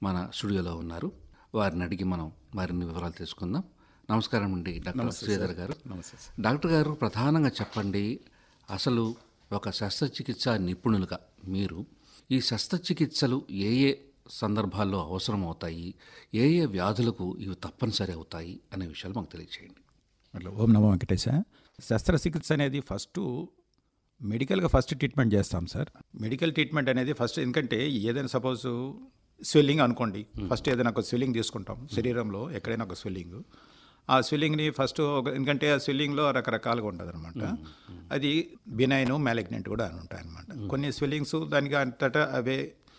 మన స్టూడియోలో ఉన్నారు వారిని అడిగి మనం మరిన్ని వివరాలు తెలుసుకుందాం నమస్కారం అండి డాక్టర్ శ్రీధర్ గారు నమస్తే సార్ డాక్టర్ గారు ప్రధానంగా చెప్పండి అసలు ఒక శస్త్రచికిత్స నిపుణులుగా మీరు ఈ శస్త్రచికిత్సలు ఏ ఏ సందర్భాల్లో అవసరం అవుతాయి ఏ ఏ వ్యాధులకు ఇవి తప్పనిసరి అవుతాయి అనే విషయాలు మాకు తెలియచేయండి అట్లా ఓం నమో వెంకటేశ శస్త్రచికిత్స అనేది ఫస్ట్ మెడికల్గా ఫస్ట్ ట్రీట్మెంట్ చేస్తాం సార్ మెడికల్ ట్రీట్మెంట్ అనేది ఫస్ట్ ఎందుకంటే ఏదైనా సపోజ్ స్వెల్లింగ్ అనుకోండి ఫస్ట్ ఏదైనా ఒక స్వెల్లింగ్ తీసుకుంటాం శరీరంలో ఎక్కడైనా ఒక స్వెల్లింగ్ ఆ స్వెల్లింగ్ని ఫస్ట్ ఒక ఎందుకంటే ఆ స్వెల్లింగ్లో రకరకాలుగా ఉంటుంది అనమాట అది బినైన్ మ్యాలిగ్నెంట్ కూడా అని ఉంటాయి అనమాట కొన్ని స్వెల్లింగ్స్ దానికి అంతటా అవే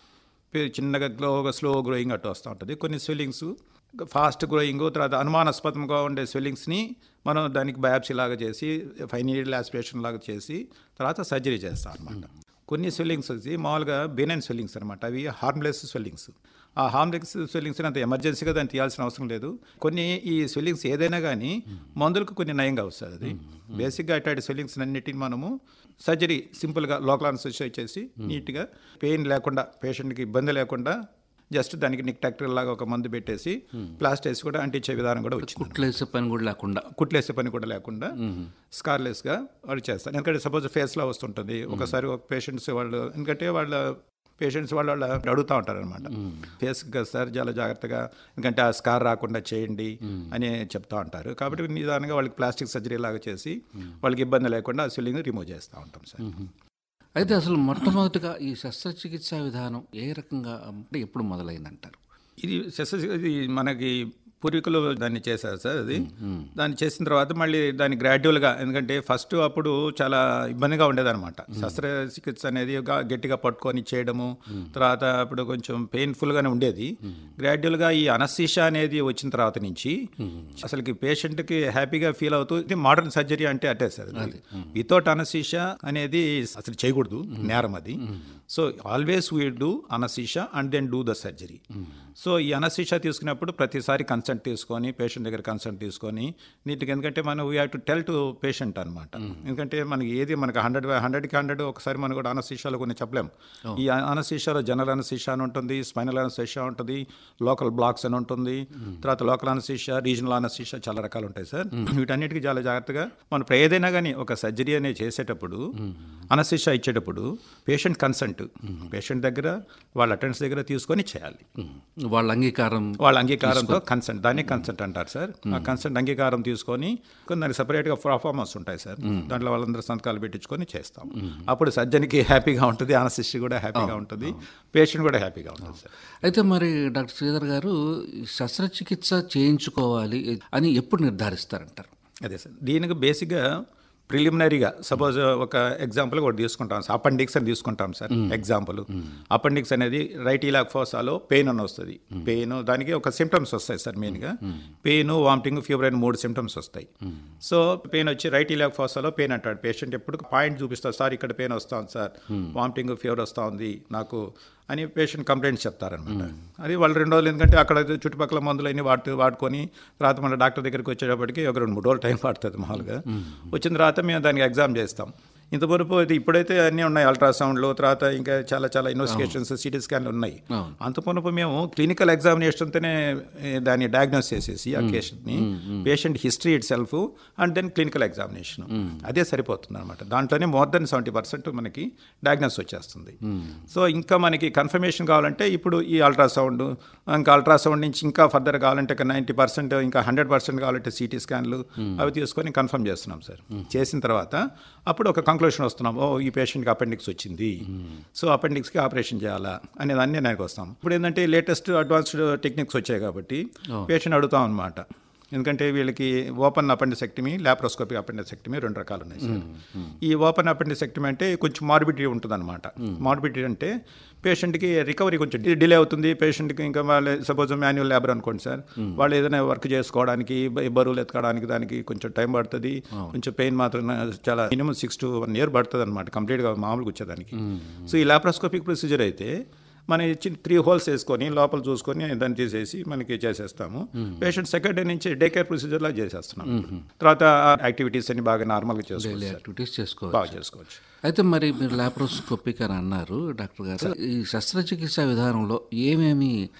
పే- చిన్నగా గ్లోగా స్లో గ్రోయింగ్ అట్టు వస్తూ ఉంటుంది కొన్ని స్వెల్లింగ్స్ ఫాస్ట్ గ్రోయింగ్ తర్వాత అనుమానాస్పదంగా ఉండే స్వెల్లింగ్స్ని మనం దానికి బయాప్సీ లాగా చేసి ఫైవ్ నీడల్ ఆస్పిరేషన్ లాగా చేసి తర్వాత సర్జరీ చేస్తాం అనమాట కొన్ని స్వెల్లింగ్స్ వచ్చి మామూలుగా బెనైన్ స్వెల్లింగ్స్ అనమాట అవి హార్మ్లెస్ స్వెల్లింగ్స్ ఆ హార్మ్లెస్ స్వెల్లింగ్స్ అంత ఎమర్జెన్సీగా దాన్ని తీయాల్సిన అవసరం లేదు కొన్ని ఈ స్వెల్లింగ్స్ ఏదైనా కానీ మందులకు కొన్ని నయంగా వస్తుంది అది బేసిక్గా అట్లాంటి స్వెల్లింగ్స్ అన్నిటిని మనము సర్జరీ సింపుల్గా లోకల్ అనస్థిషియా చేసి నీట్గా పెయిన్ లేకుండా పేషెంట్కి ఇబ్బంది లేకుండా జస్ట్ దానికి నిక్ టాక్టర్ లాగా ఒక మందు పెట్టేసి ప్లాస్టేస్ కూడా అంటించే విధానం కూడా వచ్చింది కుట్లేసే పని కూడా లేకుండా కుట్లేసే పని కూడా లేకుండా స్కార్లెస్గా వాళ్ళు చేస్తారు ఎందుకంటే సపోజ్ ఫేస్లో వస్తుంటుంది ఒకసారి ఒక పేషెంట్స్ వాళ్ళు ఎందుకంటే వాళ్ళ పేషెంట్స్ వాళ్ళు వాళ్ళు అడుగుతూ ఉంటారు అనమాట ఫేస్ సార్ చాలా జాగ్రత్తగా ఎందుకంటే ఆ స్కార్ రాకుండా చేయండి అని చెప్తా ఉంటారు కాబట్టి నిదానంగా వాళ్ళకి ప్లాస్టిక్ సర్జరీ లాగా చేసి వాళ్ళకి ఇబ్బంది లేకుండా ఆ స్వెల్లింగ్ రిమూవ్ చేస్తూ ఉంటాం సార్ అయితే అసలు మొట్టమొదటిగా ఈ శస్త్రచికిత్సా విధానం ఏ రకంగా అంటే ఎప్పుడు మొదలైందంటారు ఇది శస్త్ర ఇది మనకి పూర్వీకులు దాన్ని చేశారు సార్ అది దాన్ని చేసిన తర్వాత మళ్ళీ దాన్ని గ్రాడ్యువల్గా ఎందుకంటే ఫస్ట్ అప్పుడు చాలా ఇబ్బందిగా ఉండేదన్నమాట శస్త్రచికిత్స అనేది గా- గట్టిగా పట్టుకొని చేయడము తర్వాత అప్పుడు కొంచెం పెయిన్ఫుల్గానే ఉండేది గ్రాడ్యువల్గా ఈ అనస్థీషా అనేది వచ్చిన తర్వాత నుంచి అసలుకి పేషెంట్కి హ్యాపీగా ఫీల్ అవుతూ ఇది మోడర్న్ సర్జరీ అంటే అట్టే సార్ వితౌట్ అనస్థీషా అనేది అసలు చేయకూడదు నేరం అది so always we do anaesthesia and then do the surgery so ఈ అనస్థీషా తీసుకున్నప్పుడు ప్రతిసారి కన్సల్ట్ తీసుకొని పేషెంట్ దగ్గర కన్సల్ట్ తీసుకొని నీట్గా ఎందుకంటే మనం we have to tell to patient అనమాట ఎందుకంటే మనకి ఏది మనకి హండ్రెడ్ హండ్రెడ్కి హండ్రెడ్ ఒకసారి మనం కూడా అనస్థీషాలో కొన్ని చెప్పలేం ఈ అనస్థీషాలో జనరల్ అనస్థీషా అని ఉంటుంది స్పైనల్ అనస్థీషా ఉంటుంది లోకల్ బ్లాక్స్ అని ఉంటుంది తర్వాత లోకల్ అనస్థీషా రీజనల్ అనస్థీషా చాలా రకాలు ఉంటాయి సార్ వీటన్నిటికీ చాలా జాగ్రత్తగా మనం ఇప్పుడు ఏదైనా కానీ ఒక సర్జరీ అనేది చేసేటప్పుడు అనస్థీషా ఇచ్చేటప్పుడు పేషెంట్ కన్సెంట్ పేషెంట్ దగ్గర వాళ్ళ అటెండెన్స్ దగ్గర తీసుకొని చేయాలి వాళ్ళ అంగీకారం వాళ్ళ అంగీకారంతో కన్సెంట్ దాన్ని కన్సెంట్ అంటారు సార్ ఆ కన్సెంట్ అంగీకారం తీసుకొని కొన్ని దానికి సపరేట్గా పర్ఫార్మెన్స్ ఉంటాయి సార్ దాంట్లో వాళ్ళందరూ సంతకాలు పెట్టించుకొని చేస్తాం అప్పుడు సర్జన్కి హ్యాపీగా ఉంటుంది అనస్థిస్ట్ కూడా హ్యాపీగా ఉంటుంది పేషెంట్ కూడా హ్యాపీగా ఉంటుంది సార్ అయితే మరి డాక్టర్ శ్రీధర్ గారు ఈ శస్త్రచికిత్స చేయించుకోవాలి అని ఎప్పుడు నిర్ధారిస్తారంటారు అదే సార్ దీనికి బేసిక్గా ప్రిలిమినరీగా సపోజ్ ఒక ఎగ్జాంపుల్ ఒకటి తీసుకుంటాం సార్ అపెండిక్స్ అని తీసుకుంటాం సార్ ఎగ్జాంపుల్ అపెండిక్స్ అనేది రైట్ ఇలాక్ ఫోసాలో పెయిన్ అని వస్తుంది పెయిన్ దానికి ఒక సిమ్టమ్స్ వస్తాయి సార్ మెయిన్గా పెయిన్ వామిటింగ్ ఫీవర్ అని మూడు సిమ్టమ్స్ వస్తాయి సో పెయిన్ వచ్చి రైట్ ఇలాక్ ఫోసాలో పెయిన్ అంటాడు పేషెంట్ ఎప్పుడు పాయింట్ చూపిస్తారు సార్ ఇక్కడ పెయిన్ వస్తా ఉంది సార్ వామిటింగ్ ఫీవర్ వస్తూ ఉంది నాకు అని పేషెంట్ కంప్లైంట్స్ చెప్తారనమాట అది వాళ్ళు రెండు రోజులు ఎందుకంటే అక్కడ చుట్టుపక్కల మందులు అన్ని వాడుతూ వాడుకొని తర్వాత మన డాక్టర్ దగ్గరికి వచ్చేటప్పటికి ఒక రెండు మూడు రోజులు టైం పడుతుంది మామూలుగా వచ్చిన తర్వాత మేము దానికి ఎగ్జామ్ చేస్తాం ఇంతవరకు అయితే ఇప్పుడైతే అన్నీ ఉన్నాయి అల్ట్రాసౌండ్లు తర్వాత ఇంకా చాలా చాలా ఇన్వెస్టిగేషన్స్ సిటీ స్కాన్లు ఉన్నాయి అంతపునపు మేము క్లినికల్ ఎగ్జామినేషన్తోనే ఏ, దాన్ని డయాగ్నోస్ చేసేసి ఆ పేషెంట్ని patient history it self and then clinical examination అదే సరిపోతుంది అనమాట దాంట్లోనే మోర్ దెన్ సెవెంటీ పర్సెంట్ మనకి డయాగ్నోస్ వచ్చేస్తుంది సో ఇంకా మనకి కన్ఫర్మేషన్ కావాలంటే ఇప్పుడు ఈ అల్ట్రాసౌండ్ ఇంకా అల్ట్రాసౌండ్ నుంచి ఇంకా ఫర్దర్ కావాలంటే నైంటీ పర్సెంట్ ఇంకా హండ్రెడ్ పర్సెంట్ కావాలంటే సిటీ స్కాన్లు అవి తీసుకొని కన్ఫర్మ్ చేస్తున్నాం సార్ చేసిన తర్వాత అప్పుడు ఒక కంక్లూషన్ వస్తున్నాం ఓ ఈ పేషెంట్కి అపెండిక్స్ వచ్చింది సో అపెండిక్స్కి ఆపరేషన్ చేయాలా అనేది అన్నీ నాకు వస్తాం ఇప్పుడు ఏంటంటే లేటెస్ట్ అడ్వాన్స్డ్ టెక్నిక్స్ వచ్చాయి కాబట్టి పేషెంట్ అడుగుతాం అనమాట ఎందుకంటే వీళ్ళకి ఓపెన్ అపెండిసెక్టమీ లాప్రోస్కోపిక్ అపెండిసెక్టమీ రెండు రకాలు ఉన్నాయి సార్ ఈ ఓపెన్ అపెండిసెక్టమీ అంటే కొంచెం మార్బిడిటీ ఉంటుంది అనమాట మార్బిడిటీ అంటే పేషెంట్కి రికవరీ కొంచెం డిలే అవుతుంది పేషెంట్కి ఇంకా వాళ్ళు సపోజ్ మాన్యువల్ లేబర్ అనుకోండి సార్ వాళ్ళు ఏదైనా వర్క్ చేసుకోవడానికి బ- బరువులు ఎత్తుకోవడానికి దానికి కొంచెం టైం పడుతుంది కొంచెం పెయిన్ మాత్రం చాలా minimum six to one year పడుతుంది అనమాట కంప్లీట్గా మామూలుగా వచ్చేదానికి సో ఈ లాప్రోస్కోపిక్ ప్రొసీజర్ అయితే మన ఇచ్చిన త్రీ హోల్స్ వేసుకొని లోపల చూసుకొని దాన్ని తీసేసి మనకి చేసేస్తాము పేషెంట్ సెకండ్ డే నుంచి డే కేర్ ప్రొసీజర్ లాగా చేసేస్తున్నాం తర్వాత యాక్టివిటీస్ అన్ని బాగా నార్మల్గా చేసుకోవచ్చు సార్. యాక్టివిటీస్ చేసుకోవాలి బాగా చేసుకోవచ్చు అయితే మరి మీరు లాప్రోస్కోపిక్ అని అన్నారు డాక్టర్ గారు ఈ శస్త్రచికిత్స విధానంలో ఏమేమి